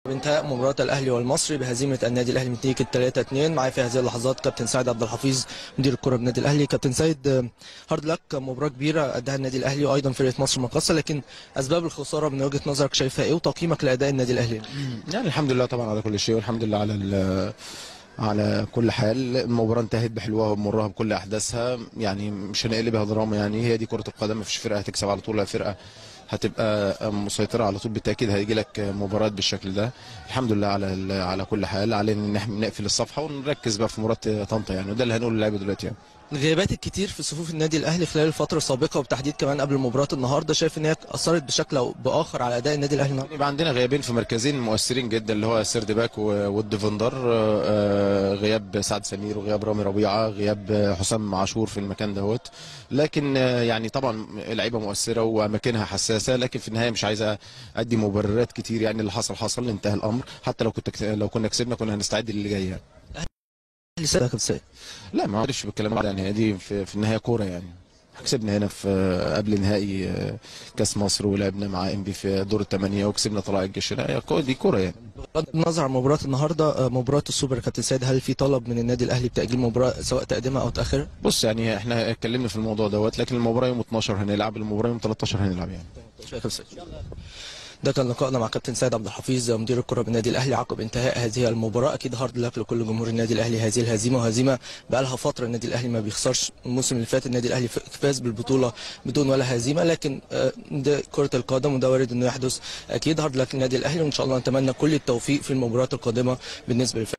بانتهاء مباراة الأهلي والمصري بهزيمة النادي الأهلي من نتيجة 3-2 معي في هذه اللحظات كابتن سيد عبد الحفيظ مدير الكرة بالنادي الأهلي كابتن سيد آه، هارد لك مباراة كبيرة أداها النادي الأهلي وأيضا فرقة مصر المقاصة لكن أسباب الخسارة من وجهة نظرك شايفها إيه وتقييمك لأداء النادي الأهلي؟ يعني الحمد لله طبعا على كل شيء والحمد لله على ال- على كل حال المباراة انتهت بحلوها وبمرها بكل أحداثها يعني مش هنقلبها دراما يعني هي دي كرة القدم مفيش فرقة هتكسب على طول ولا فرقة هتبقى مسيطرة على طول بالتأكيد هيجي لك مباراة بالشكل ده الحمد لله على ال- على كل حال علينا ان احنا نقفل الصفحة ونركز بقى في مباراة طنطا يعني وده اللي هنقوله للعيبة دلوقتي يعني. الغيابات الكتير في صفوف النادي الأهلي خلال الفترة السابقة وبالتحديد كمان قبل مباراة النهاردة شايف إن هي أثرت بشكل أو بآخر على أداء النادي الأهلي النهاردة؟ يبقى عندنا غيابين في مركزين مؤثرين جدا اللي هو سيرد باك و- والديفندر آه، غياب سعد سمير وغياب رامي ربيعه غياب حسام عاشور في المكان دوت لكن آه، يعني طبعا اللعيبه مؤثره واماكنها حساسه لكن في النهايه مش عايزه ادي مبررات كتير يعني اللي حصل حصل انتهى الامر حتى لو كنت لو كنا كسبنا كنا هنستعد للي جاي يعني. الأهلي سيد كابتن سيد لا ما اعرفش بالكلام ده يعني دي في, في النهايه كوره يعني كسبنا هنا في قبل نهائي آه، كاس مصر ولعبنا مع انبي في دور الثمانيه وكسبنا طلائع الجيش لا، هي كو- دي كوره يعني بغض النظر عن مباراة النهاردة آه، مباراة السوبر كابتن سيد هل في طلب من النادي الأهلي بتأجيل مباراة سواء تقديمها أو تأخيرها؟ بص يعني احنا اتكلمنا في الموضوع دوت لكن المباراه يوم 12 هنلعب المباراه يوم 13 هنلعب يعني شكرا كابتن سيد. ده كان لقائنا مع كابتن سيد عبد الحفيظ مدير الكره بالنادي الاهلي عقب انتهاء هذه المباراه اكيد هارد لك لكل جمهور النادي الاهلي هذه الهزيمه وهزيمه بقى لها فتره النادي الاهلي ما بيخسرش الموسم اللي فات النادي الاهلي فاز بالبطوله بدون ولا هزيمه لكن آه، ده كره القدم وده وارد انه يحدث اكيد هارد لك للنادي الاهلي وان شاء الله نتمنى كل التوفيق في المباريات القادمه بالنسبه للفريق